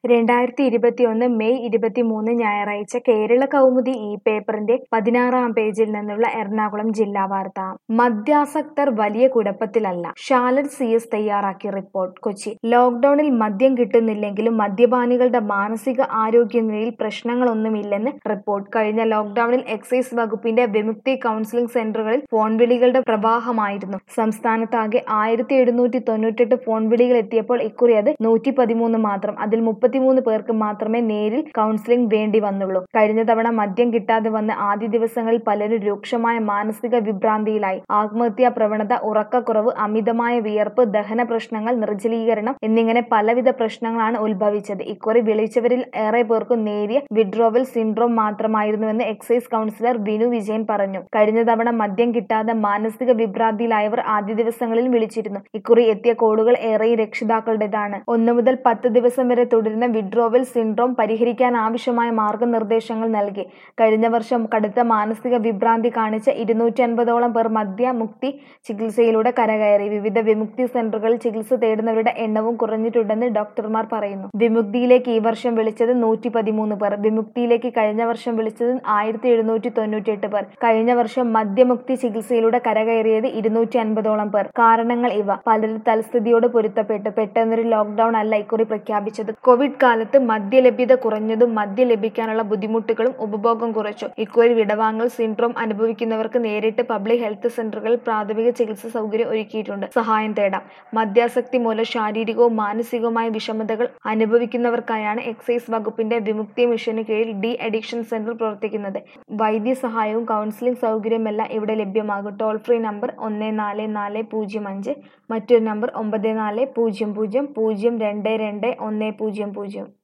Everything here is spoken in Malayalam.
രണ്ടായിരത്തി ഇരുപത്തിയൊന്ന് മെയ് ഇരുപത്തിമൂന്ന് ഞായറാഴ്ച കേരള കൗമുദി ഈ പേപ്പറിന്റെ പതിനാറാം പേജിൽ നിന്നുള്ള എറണാകുളം ജില്ലാ വാർത്ത മദ്യാസക്തർ വലിയ കുഴപ്പത്തിലല്ല ഷാലറ്റ് സി എസ് തയ്യാറാക്കിയ റിപ്പോർട്ട് കൊച്ചി ലോക്ഡൌണിൽ മദ്യം കിട്ടുന്നില്ലെങ്കിലും മദ്യപാനികളുടെ മാനസിക ആരോഗ്യനിലയിൽ പ്രശ്നങ്ങളൊന്നുമില്ലെന്ന് റിപ്പോർട്ട് കഴിഞ്ഞ ലോക്ഡൌണിൽ എക്സൈസ് വകുപ്പിന്റെ വിമുക്തി കൗൺസിലിംഗ് സെന്ററുകളിൽ ഫോൺ വിളികളുടെ പ്രവാഹമായിരുന്നു സംസ്ഥാനത്താകെ ആയിരത്തി എഴുന്നൂറ്റി തൊണ്ണൂറ്റെട്ട് ഫോൺ വിളികൾ എത്തിയപ്പോൾ ഇക്കുറി അത് നൂറ്റി പതിമൂന്ന് മാത്രം അതിൽ മുപ്പത്തിമൂന്ന് പേർക്ക് മാത്രമേ നേരിൽ കൗൺസിലിംഗ് വേണ്ടി വന്നുള്ളൂ കഴിഞ്ഞ തവണ മദ്യം കിട്ടാതെ വന്ന ആദ്യ ദിവസങ്ങളിൽ പലരും രൂക്ഷമായ മാനസിക വിഭ്രാന്തിയിലായി ആത്മഹത്യാ പ്രവണത ഉറക്കക്കുറവ് അമിതമായ വിയർപ്പ് ദഹന പ്രശ്നങ്ങൾ നിർജ്ജലീകരണം എന്നിങ്ങനെ പലവിധ പ്രശ്നങ്ങളാണ് ഉത്ഭവിച്ചത് ഇക്കുറി വിളിച്ചവരിൽ ഏറെ പേർക്കും നേരിയ വിഡ്രോവൽ സിൻഡ്രോം മാത്രമായിരുന്നുവെന്ന് എക്സൈസ് കൗൺസിലർ വിനു വിജയൻ പറഞ്ഞു കഴിഞ്ഞ തവണ മദ്യം കിട്ടാതെ മാനസിക വിഭ്രാന്തിയിലായവർ ആദ്യ ദിവസങ്ങളിൽ വിളിച്ചിരുന്നു ഇക്കുറി എത്തിയ കോളുകൾ ഏറെയും രക്ഷിതാക്കളുടേതാണ് ഒന്നു മുതൽ പത്ത് ദിവസം വരെ തുടരുന്ന വിഡ്രോവൽ സിൻഡ്രോം പരിഹരിക്കാൻ ആവശ്യമായ മാർഗനിർദ്ദേശങ്ങൾ നൽകി കഴിഞ്ഞ വർഷം കടുത്ത മാനസിക വിഭ്രാന്തി കാണിച്ച ഇരുന്നൂറ്റി അൻപതോളം പേർ മദ്യമുക്തി ചികിത്സയിലൂടെ കരകയറി വിവിധ വിമുക്തി സെന്ററുകളിൽ ചികിത്സ തേടുന്നവരുടെ എണ്ണവും കുറഞ്ഞിട്ടുണ്ടെന്ന് ഡോക്ടർമാർ പറയുന്നു വിമുക്തിയിലേക്ക് ഈ വർഷം വിളിച്ചത് നൂറ്റി പതിമൂന്ന് പേർ വിമുക്തിയിലേക്ക് കഴിഞ്ഞ വർഷം വിളിച്ചത് ആയിരത്തി എഴുന്നൂറ്റി തൊണ്ണൂറ്റിയെട്ട് പേർ കഴിഞ്ഞ വർഷം മദ്യമുക്തി ചികിത്സയിലൂടെ കരകയറിയത് ഇരുന്നൂറ്റി അൻപതോളം പേർ കാരണങ്ങൾ ഇവ പലരും തൽസ്ഥിതിയോട് പൊരുത്തപ്പെട്ടു പെട്ടെന്നൊരു ലോക്ഡൌൺ അല്ല ഇക്കുറി പ്രഖ്യാപിച്ചത് കോവിഡ് കാലത്ത് മദ്യലഭ്യത കുറഞ്ഞതും മദ്യം ലഭിക്കാനുള്ള ബുദ്ധിമുട്ടുകളും ഉപഭോഗം കുറച്ചു ഇക്കുറി വിടവാങ്ങൽ സിൻഡ്രോം അനുഭവിക്കുന്നവർക്ക് നേരിട്ട് പബ്ലിക് ഹെൽത്ത് സെന്ററുകളിൽ പ്രാഥമിക ചികിത്സ സൗകര്യം ഒരുക്കിയിട്ടുണ്ട് സഹായം തേടാം മദ്യാസക്തി മൂലം ശാരീരികവും മാനസികവുമായ വിഷമതകൾ അനുഭവിക്കുന്നവർക്കായാണ് എക്സൈസ് വകുപ്പിന്റെ വിമുക്തി മിഷന് കീഴിൽ ഡി അഡിക്ഷൻ സെന്റർ പ്രവർത്തിക്കുന്നത് വൈദ്യസഹായവും കൗൺസിലിംഗ് സൗകര്യമെല്ലാം ഇവിടെ ലഭ്യമാകും ടോൾ ഫ്രീ നമ്പർ ഒന്ന് നാല് നാല് പൂജ്യം അഞ്ച് മറ്റൊരു നമ്പർ ഒമ്പത് നാല് പൂജ്യം പൂജ്യം പൂജ്യം രണ്ട് രണ്ട് ഒന്ന് പൂജ്യം പൂജ്യം